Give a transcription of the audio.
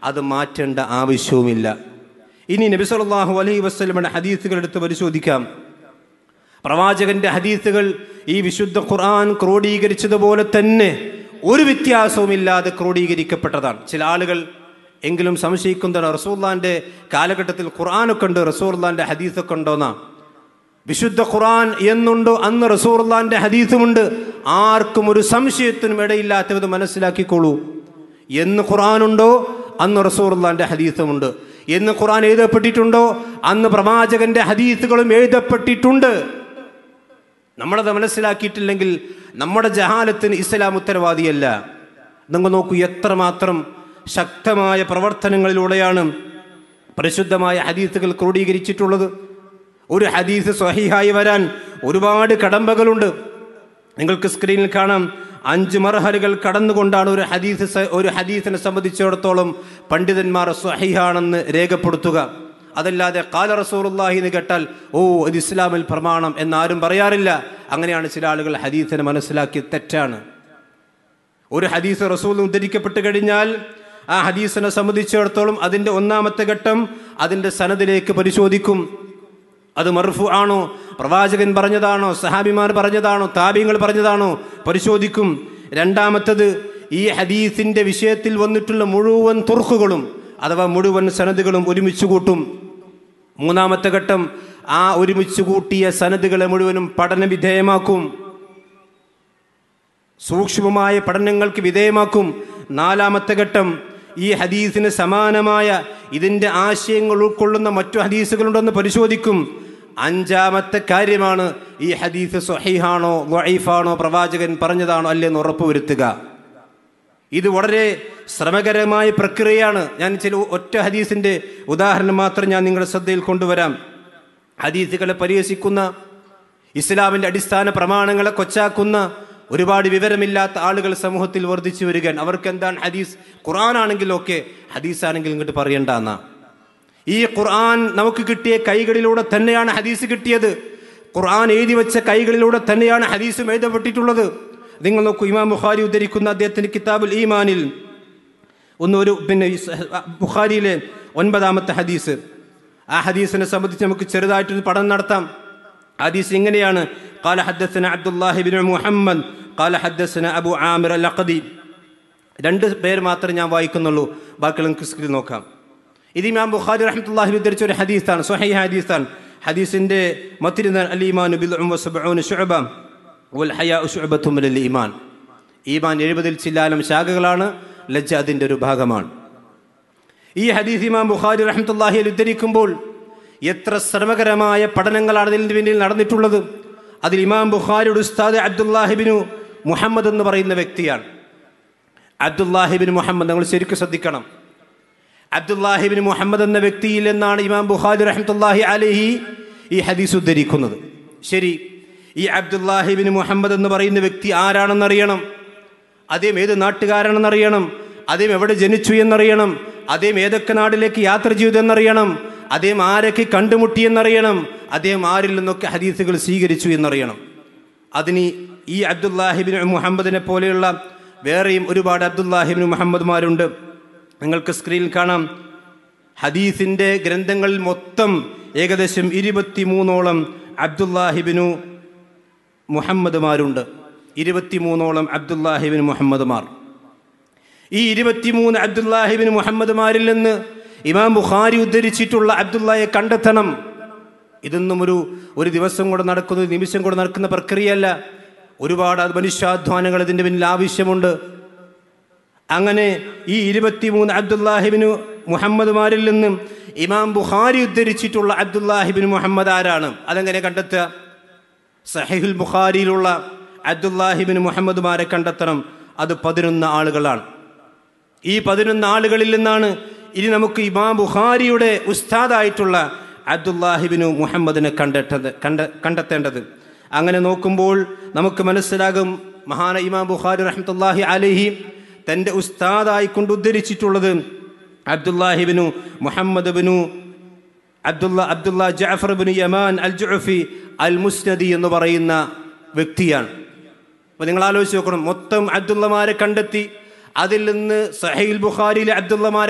അത് മാറ്റേണ്ട ആവശ്യവുമില്ല ഇനി നബി സല്ലല്ലാഹു അലൈഹി വസല്ലമയുടെ ഹദീസുകൾ എടുത്ത് പരിശോധിക്കാം പ്രവാചകന്റെ ഹദീസുകൾ ഈ വിശുദ്ധ ഖുർആൻ ക്രോഡീകരിച്ചതുപോലെ തന്നെ ഒരു വ്യത്യാസവുമില്ലാതെ ക്രോഡീകരിക്കപ്പെട്ടതാണ് ചില ആളുകൾ എങ്കിലും സംശയിക്കുന്ന റസൂള്ളാന്റെ കാലഘട്ടത്തിൽ ഖുർആനൊക്കെ ഉണ്ട് റസൂള്ളാന്റെ ഹദീസൊക്കെ ഉണ്ടോന്നാ വിശുദ്ധ ഖുർആൻ എന്നുണ്ടോ അന്ന് റസൂർലാന്റെ ഹദീസുമുണ്ട് ആർക്കും ഒരു സംശയത്തിനും ഇടയില്ലാത്തത് മനസ്സിലാക്കിക്കോളൂ എന്ന് ഖുർആനുണ്ടോ അന്ന് റസൂർലാന്റെ ഹദീസുമുണ്ട് എന്ന് ഖുർആൻ എഴുതപ്പെട്ടിട്ടുണ്ടോ അന്ന് പ്രവാചകന്റെ ഹദീസുകളും എഴുതപ്പെട്ടിട്ടുണ്ട് നമ്മളത് മനസ്സിലാക്കിയിട്ടില്ലെങ്കിൽ നമ്മുടെ ജഹാലത്തിന് ഇസ്ലാം ഉത്തരവാദിയല്ല നിങ്ങൾ നോക്കൂ എത്രമാത്രം ശക്തമായ പ്രവർത്തനങ്ങളിലൂടെയാണ് പരിശുദ്ധമായ ഹദീസുകൾ ക്രോഡീകരിച്ചിട്ടുള്ളത് ഒരു ഹദീസ് സ്വഹിഹായി വരാൻ ഒരുപാട് കടമ്പകളുണ്ട് നിങ്ങൾക്ക് സ്ക്രീനിൽ കാണാം അഞ്ച് മർഹലുകൾ കടന്നുകൊണ്ടാണ് ഒരു ഹദീസ് സ- ഒരു ഹദീസിനെ സംബന്ധിച്ചിടത്തോളം പണ്ഡിതന്മാർ സ്വഹിഹാണെന്ന് രേഖപ്പെടുത്തുക അതല്ലാതെ കാല റസൂറുല്ലാഹി എന്ന് കേട്ടാൽ ഓ ഇത് ഇസ്ലാമിൽ പ്രമാണം എന്നാരും പറയാറില്ല അങ്ങനെയാണ് ചില ആളുകൾ ഹദീസിനെ മനസ്സിലാക്കി തെറ്റാണ് ഒരു ഹദീസ് റസൂൽ ഉദ്ധരിക്കപ്പെട്ട് കഴിഞ്ഞാൽ ആ ഹദീസിനെ സംബന്ധിച്ചിടത്തോളം അതിൻ്റെ ഒന്നാമത്തെ ഘട്ടം അതിൻ്റെ സനദിലേക്ക് പരിശോധിക്കും അത് മർഫു ആണോ പ്രവാചകൻ പറഞ്ഞതാണോ സഹാബിമാർ പറഞ്ഞതാണോ താബിങ്ങൾ പറഞ്ഞതാണോ പരിശോധിക്കും രണ്ടാമത്തത് ഈ ഹദീസിന്റെ വിഷയത്തിൽ വന്നിട്ടുള്ള മുഴുവൻ തുർക്കുകളും അഥവാ മുഴുവൻ സനദുകളും ഒരുമിച്ച് കൂട്ടും മൂന്നാമത്തെ ഘട്ടം ആ ഒരുമിച്ച് കൂട്ടിയ സനദുകളെ മുഴുവനും പഠന വിധേയമാക്കും സൂക്ഷ്മമായ പഠനങ്ങൾക്ക് വിധേയമാക്കും നാലാമത്തെ ഘട്ടം ഈ ഹദീസിന് സമാനമായ ഇതിൻ്റെ ആശയങ്ങൾ ഉൾക്കൊള്ളുന്ന മറ്റു ഹദീസുകളുണ്ടെന്ന് പരിശോധിക്കും അഞ്ചാമത്തെ കാര്യമാണ് ഈ ഹദീസ് സ്വഹീഹാണോ വൈഫാണോ പ്രവാചകൻ പറഞ്ഞതാണോ അല്ലെന്ന് ഉറപ്പുവരുത്തുക ഇത് വളരെ ശ്രമകരമായ പ്രക്രിയയാണ് ഞാൻ ചില ഒറ്റ ഹദീസിന്റെ ഉദാഹരണം മാത്രം ഞാൻ നിങ്ങളുടെ ശ്രദ്ധയിൽ കൊണ്ടുവരാം ഹദീസുകളെ പരിഹസിക്കുന്ന ഇസ്ലാമിന്റെ അടിസ്ഥാന പ്രമാണങ്ങളെ കൊച്ചാക്കുന്ന ഒരുപാട് വിവരമില്ലാത്ത ആളുകൾ സമൂഹത്തിൽ വർദ്ധിച്ചു വരികയാണ് അവർക്ക് എന്താണ് ഹദീസ് ഖുർആൻ ആണെങ്കിലും ഒക്കെ ഹദീസ് ആണെങ്കിൽ ഇങ്ങോട്ട് പറയണ്ട എന്നാ ഈ ഖുർആൻ നമുക്ക് കിട്ടിയ കൈകളിലൂടെ തന്നെയാണ് ഹദീസ് കിട്ടിയത് ഖുർആൻ എഴുതി വെച്ച കൈകളിലൂടെ തന്നെയാണ് ഹദീസും എഴുതപ്പെട്ടിട്ടുള്ളത് നിങ്ങൾ നോക്കൂ ഇമാം ബുഖാരി ഉദ്ധരിക്കുന്ന അദ്ദേഹത്തിന്റെ കിതാബുൽ ഈമാനിൽ ഒന്ന് ഒരു പിന്നെ ഈ സഹ- ബുഖാരിയിലെ ഒൻപതാമത്തെ ഹദീസ് ആ ഹദീസിനെ സംബന്ധിച്ച് നമുക്ക് ചെറുതായിട്ടൊരു പഠനം നടത്താം ഹദീസ് ഇങ്ങനെയാണ് قال حدثنا عبد الله بن محمد قال حدثنا أبو عامر الأقدي രണ്ട് പേര് മാത്രമേ ഞാൻ വായിക്കുന്നുള്ളൂ ബാക്കി നിങ്ങൾക്ക് സ്ക്രീൻ നോക്കാം ഇത് ഇമാം ബുഖാരി റഹ്മത്തുള്ളാഹി ഉദ്ധരിച്ച ഒരു ഹദീസാണ് സ്വഹീഹ് ഹദീസാണ് ഹദീസിന്റെ മത്തിരുന്ന അൽ ഈമാൻ ബിൽ വസബഊന ശുഅബ വൽ ഹയാഉ ശുഅബത്തും മിനൽ ഈമാൻ ഈമാൻ എഴുപതിൽ ചില്ലാനം ശാഖകളാണ് ലജ്ജ അതിന്റെ ഒരു ഭാഗമാണ് ഈ ഹദീസ് ഇമാം ബുഖാരി റഹ്മത്തുള്ളാഹി അലൈഹി ഉദ്ധരിക്കുമ്പോൾ എത്ര ശ്രമകരമായ പഠനങ്ങളാണ് അതിന് പിന്നിൽ നടന്നിട്ടുള്ളത് അതിൽ ഇമാം ബുഖാരിയുടെ ഉസ്താദ് അബ്ദുല്ലാഹിബിനു മുഹമ്മദ് എന്ന് പറയുന്ന വ്യക്തിയാണ് അബ്ദുല്ലാഹിബിൻ മുഹമ്മദ് നമ്മൾ ശരിക്കും ശ്രദ്ധിക്കണം അബ്ദുല്ലാഹിബിൻ മുഹമ്മദ് എന്ന വ്യക്തിയിൽ നിന്നാണ് ഇമാം ബുഖാരി റഹ്മത്തുല്ലാഹി അലഹി ഈ ഹദീസ് ഉദ്ധരിക്കുന്നത് ശരി ഈ അബ്ദുല്ലാഹിബിൻ മുഹമ്മദ് എന്ന് പറയുന്ന വ്യക്തി ആരാണെന്നറിയണം അദ്ദേഹം ഏത് നാട്ടുകാരാണെന്നറിയണം അദ്ദേഹം എവിടെ ജനിച്ചു എന്നറിയണം അദ്ദേഹം ഏതൊക്കെ നാട്ടിലേക്ക് യാത്ര ചെയ്തു എന്നറിയണം അദ്ദേഹം ആരൊക്കെ കണ്ടുമുട്ടി എന്നറിയണം അദ്ദേഹം ആരിൽ നിന്നൊക്കെ ഹദീസുകൾ സ്വീകരിച്ചു എന്നറിയണം അതിന് ഈ അബ്ദുല്ലാഹിബിൻ മുഹമ്മദിനെ പോലെയുള്ള വേറെയും ഒരുപാട് അബ്ദുല്ലാഹിബിൻ മുഹമ്മദ്മാരുണ്ട് നിങ്ങൾക്ക് സ്ക്രീനിൽ കാണാം ഹദീസിന്റെ ഗ്രന്ഥങ്ങളിൽ മൊത്തം ഏകദേശം ഇരുപത്തിമൂന്നോളം അബ്ദുല്ലാഹിബിനു മുഹമ്മദ്മാരുണ്ട് ഇരുപത്തിമൂന്നോളം അബ്ദുല്ലാഹിബിൻ മുഹമ്മദ്മാർ ഈ ഇരുപത്തിമൂന്ന് അബ്ദുല്ലാഹിബിൻ മുഹമ്മദ്മാരിൽ നിന്ന് ഇമാം ബുഖാരി ഉദ്ധരിച്ചിട്ടുള്ള അബ്ദുള്ളയെ കണ്ടെത്തണം ഇതൊന്നും ഒരു ഒരു ദിവസം കൂടെ നടക്കുന്ന ഒരു നിമിഷം കൂടെ നടക്കുന്ന പ്രക്രിയയല്ല ഒരുപാട് മനുഷ്യാധ്വാനങ്ങൾ ഇതിൻ്റെ പിന്നിൽ ആവശ്യമുണ്ട് അങ്ങനെ ഈ ഇരുപത്തിമൂന്ന് അബ്ദുല്ലാഹിബിന് മുഹമ്മദ്മാരിൽ നിന്നും ഇമാം ബുഖാരി ഉദ്ധരിച്ചിട്ടുള്ള അബ്ദുല്ലാഹിബിൻ മുഹമ്മദ് ആരാണ് അതെങ്ങനെ കണ്ടെത്തുക സഹിഹുൽ ബുഖാരിയിലുള്ള അബ്ദുല്ലാഹിബിൻ മുഹമ്മദ്മാരെ കണ്ടെത്തണം അത് പതിനൊന്ന് ആളുകളാണ് ഈ പതിനൊന്ന് ആളുകളിൽ നിന്നാണ് ഇനി നമുക്ക് ഇമാം ബുഖാരിയുടെ ഉസ്താദായിട്ടുള്ള അബ്ദുല്ലാഹിബിനു മുഹമ്മദിനെ കണ്ടെത്തത് കണ്ട കണ്ടെത്തേണ്ടത് അങ്ങനെ നോക്കുമ്പോൾ നമുക്ക് മനസ്സിലാകും മഹാന ഇമാം ബുഖാരി റഹ്മത്തുല്ലാഹി അലഹി തൻ്റെ ഉസ്താദായി കൊണ്ട് ഉദ്ധരിച്ചിട്ടുള്ളത് അബ്ദുല്ലാഹിബിനു മുഹമ്മദ് ബിനു Abdullah Abdullah Jafar bin Yaman al Jufi al Musnadi എന്ന് പറയുന്ന വ്യക്തിയാണ് അപ്പോൾ നിങ്ങൾ ആലോചിച്ച് നോക്കണം മൊത്തം അബ്ദുള്ളമാരെ കണ്ടെത്തി അതിൽ നിന്ന് സഹീൽ ബുഖാരിയിലെ അബ്ദുള്ളമാരെ